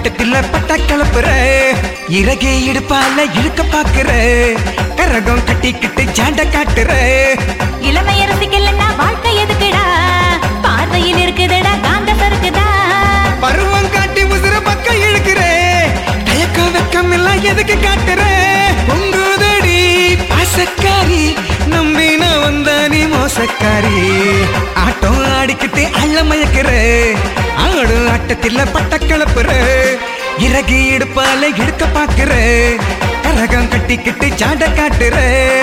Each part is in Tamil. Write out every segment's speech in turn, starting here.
ஆட்டத்தில் பட்ட கலப்புற இறகே இடுப்பால இழுக்க பாக்குற கரகம் கட்டிக்கிட்டு ஜாண்ட காட்டுற இளமையரசிக்கலன்னா வாழ்க்கை எதுக்குடா பார்வையில் இருக்குதுடா காந்த சறுக்குதா பருவம் காட்டி உசுர பக்கம் இழுக்கிற தயக்கம் வெக்கம் எல்லாம் எதுக்கு காட்டுற பொங்குதடி பாசக்காரி நம்பின வந்த நீ மோசக்காரி ஆட்டம் ஆடிக்கிட்டு அள்ள மயக்கிற ஆடு ஆட்டத்தில் பட்ட கலப்புற இறகி இடுப்பால எடுக்க பாக்குற கரகம் கட்டிக்கிட்டு ஜாண்ட காட்டுற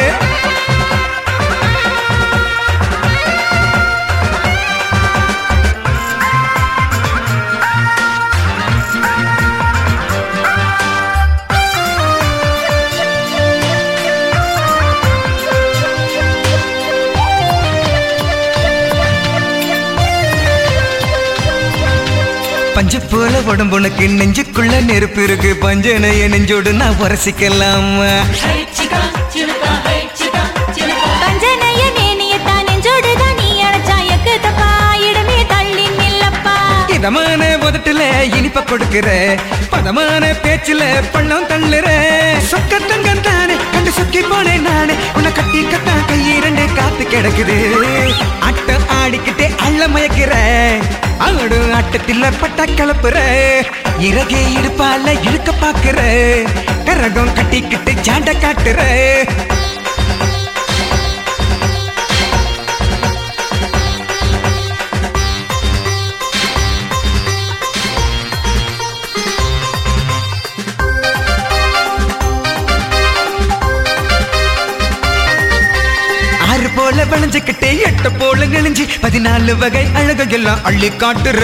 பஞ்சு போல உடம்புனக்கு நெஞ்சுக்குள்ள நெருப்பு இருக்கு பஞ்சனைய நெஞ்சோடு நான் உரசிக்கலாமா பஞ்சனைய மேனியத்தான் நெஞ்சோடுதான் நீ அழைச்சாயக்கு தப்பா இடமே தள்ளி நில்லப்பா இதமான உதட்டுல இனிப்ப கொடுக்கிற பதமான பேச்சுல பள்ளம் தள்ளுற சொக்கத்தங்கம் தானே கண்டு சொக்கி போனேன் நானே உன்னை கட்டி கத்தான் கை இரண்டு காத்து கிடக்குது ஆட்டம் ஆடிக்கிட்டே அள்ள மயக்கிற ஆடு ஆட்டத்தில் பட்ட கலப்புற இறகே இடுப்பால இழுக்க பாக்குற கரகம் கட்டிக்கிட்டு ஜாண்ட காட்டுற ஆறு போல விளைஞ்சுக்கிட்டே எட்டு போல நெளிஞ்சு பதினாலு வகை அழகையெல்லாம் அள்ளி காட்டுற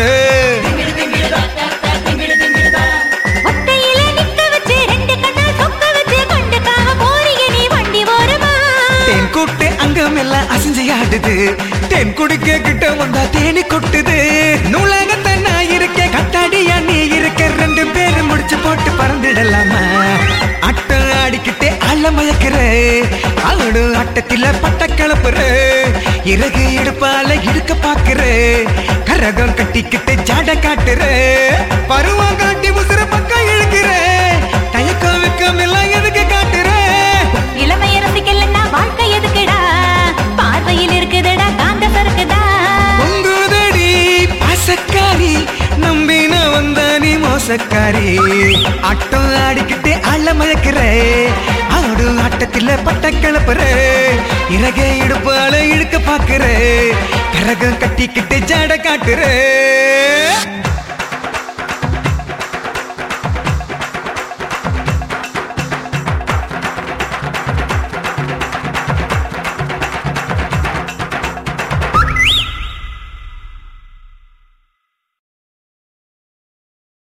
ஒத்தையில நிக்க வச்சு ரெண்டு கண்ணால் சொக்க வச்சு கொண்டுக்காம போறீங்க நீ வண்டி ஓரமா தேன் கூட்டு அங்கம் எல்லாம் அசைஞ்சு ஆடுது தேன் குடிக்க கிட்ட வந்தா தேனி கொட்டுது நூலகத்தை நான் இருக்கேன் கட்டாடியா நீ இருக்க ரெண்டு பேரும் முடிச்சு போட்டு பறந்துடலாமா ஆட்டம் ஆடிக்கிட்டே அள்ள மயக்கிற ஆடு ஆட்டத்தில பட்ட கிளப்புற இறகு இடுப்பால இழுக்க பாக்குற கரகம் கட்டிக்கிட்டு ஜாட காட்டுற பருவம் காட்டி உசுர பக்கம் இழுக்கிற தயக்கம் வெக்கம் எல்லாம் எதுக்கு காட்டுற இளமையரசிக்கலன்னா வாழ்க்கை எதுக்குடா பார்வையில் இருக்குதுடா காந்த சறுக்குதா பொங்குதடி பாசக்காரி நம்பின வந்த நீ மோசக்காரி ஆட்டம் ஆடிக்கிட்டு அள்ள மயக்கிற ஆடு ஆட்டத்தில் பட்ட கிளப்புற இறகை இடுப்பால இழுக்க பாக்குற கரகம் கட்டிக்கிட்டு ஜாட காட்டுற